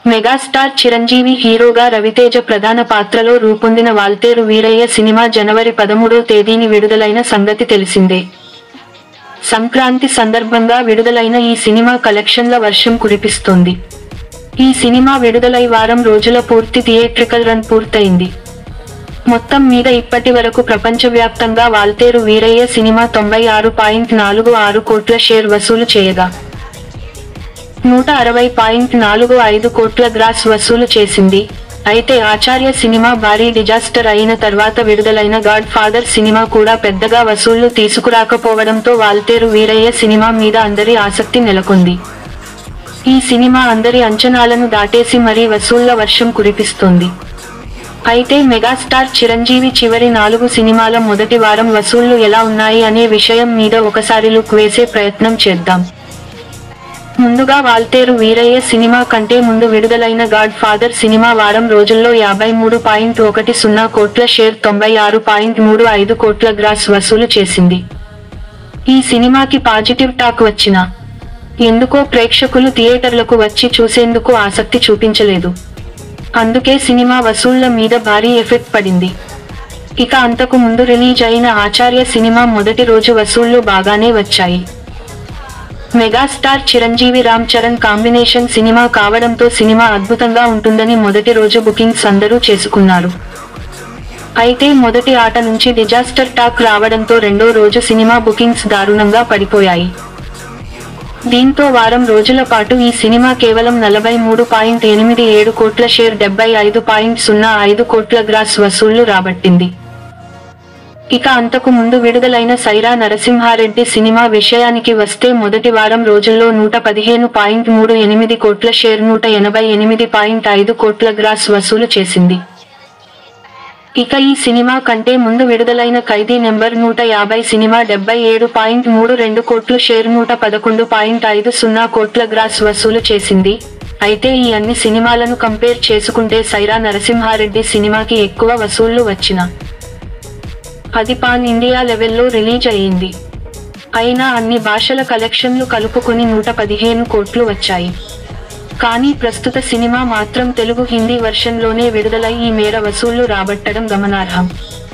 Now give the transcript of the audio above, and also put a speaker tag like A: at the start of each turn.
A: megastar Chiranjeevi హీరోగా రవితేజ ప్రధాన పాత్రలో రూపొందిన వాల్తేరు వీరయ్య సినిమా జనవరి పదమూడో తేదీని విడుదలైన సంగతి తెలిసిందే సంక్రాంతి సందర్భంగా విడుదలైన ఈ సినిమా కలెక్షన్ల వర్షం కురిపిస్తోంది ఈ సినిమా విడుదలై వారం రోజుల పూర్తి థియేట్రికల్ రన్ పూర్తయింది మొత్తం మీద ఇప్పటి వరకు ప్రపంచవ్యాప్తంగా వాల్తేరు వీరయ్య సినిమా తొంభై ఆరు పాయింట్ నాలుగు ఆరు కోట్ల షేర్ వసూలు చేయగా నూట అరవై పాయింట్ నాలుగు ఐదు కోట్ల గ్రాస్ వసూలు చేసింది అయితే ఆచార్య సినిమా భారీ డిజాస్టర్ అయిన తర్వాత విడుదలైన గాడ్ ఫాదర్ సినిమా కూడా పెద్దగా వసూళ్లు తీసుకురాకపోవడంతో వాల్తేరు వీరయ్య సినిమా మీద అందరి ఆసక్తి నెలకొంది ఈ సినిమా అందరి అంచనాలను దాటేసి మరీ వసూళ్ల వర్షం కురిపిస్తోంది అయితే మెగాస్టార్ చిరంజీవి చివరి నాలుగు సినిమాల మొదటి వారం వసూళ్లు ఎలా ఉన్నాయి అనే విషయం మీద ఒకసారి లుక్ వేసే ప్రయత్నం చేద్దాం ముందుగా వాల్తేరు వీరయ్య సినిమా కంటే ముందు విడుదలైన గాడ్ ఫాదర్ సినిమా వారం రోజుల్లో యాభై మూడు పాయింట్ ఒకటి సున్నా కోట్ల షేర్ తొంభై ఆరు పాయింట్ మూడు ఐదు కోట్ల గ్రాస్ వసూలు చేసింది ఈ సినిమాకి పాజిటివ్ టాక్ వచ్చిన ఎందుకో ప్రేక్షకులు థియేటర్లకు వచ్చి చూసేందుకు ఆసక్తి చూపించలేదు అందుకే సినిమా వసూళ్ల మీద భారీ ఎఫెక్ట్ పడింది ఇక అంతకు ముందు రిలీజ్ అయిన ఆచార్య సినిమా మొదటి రోజు వసూళ్లు బాగానే వచ్చాయి మెగాస్టార్ చిరంజీవి రామ్ చరణ్ కాంబినేషన్ సినిమా కావడంతో సినిమా అద్భుతంగా ఉంటుందని మొదటి రోజు బుకింగ్స్ అందరూ చేసుకున్నారు అయితే మొదటి ఆట నుంచి డిజాస్టర్ టాక్ రావడంతో రెండో రోజు సినిమా బుకింగ్స్ దారుణంగా పడిపోయాయి దీంతో వారం రోజుల పాటు ఈ సినిమా కేవలం నలభై మూడు పాయింట్ ఎనిమిది ఏడు కోట్ల షేర్ డెబ్బై ఐదు పాయింట్ సున్నా ఐదు కోట్ల గ్రాస్ వసూళ్లు రాబట్టింది ఇక అంతకు ముందు విడుదలైన సైరా నరసింహారెడ్డి సినిమా విషయానికి వస్తే మొదటి వారం రోజుల్లో నూట పదిహేను పాయింట్ మూడు ఎనిమిది కోట్ల షేర్ నూట ఎనభై ఎనిమిది పాయింట్ ఐదు కోట్ల గ్రాస్ వసూలు చేసింది ఇక ఈ సినిమా కంటే ముందు విడుదలైన ఖైదీ నెంబర్ నూట యాభై సినిమా డెబ్బై ఏడు పాయింట్ మూడు రెండు కోట్లు షేర్ నూట పదకొండు పాయింట్ ఐదు సున్నా కోట్ల గ్రాస్ వసూలు చేసింది అయితే ఈ అన్ని సినిమాలను కంపేర్ చేసుకుంటే సైరా నరసింహారెడ్డి సినిమాకి ఎక్కువ వసూళ్లు వచ్చిన అది పాన్ ఇండియా లెవెల్లో రిలీజ్ అయ్యింది అయినా అన్ని భాషల కలెక్షన్లు కలుపుకొని నూట పదిహేను కోట్లు వచ్చాయి కానీ ప్రస్తుత సినిమా మాత్రం తెలుగు హిందీ వర్షన్లోనే విడుదలై ఈ మేర వసూళ్లు రాబట్టడం గమనార్హం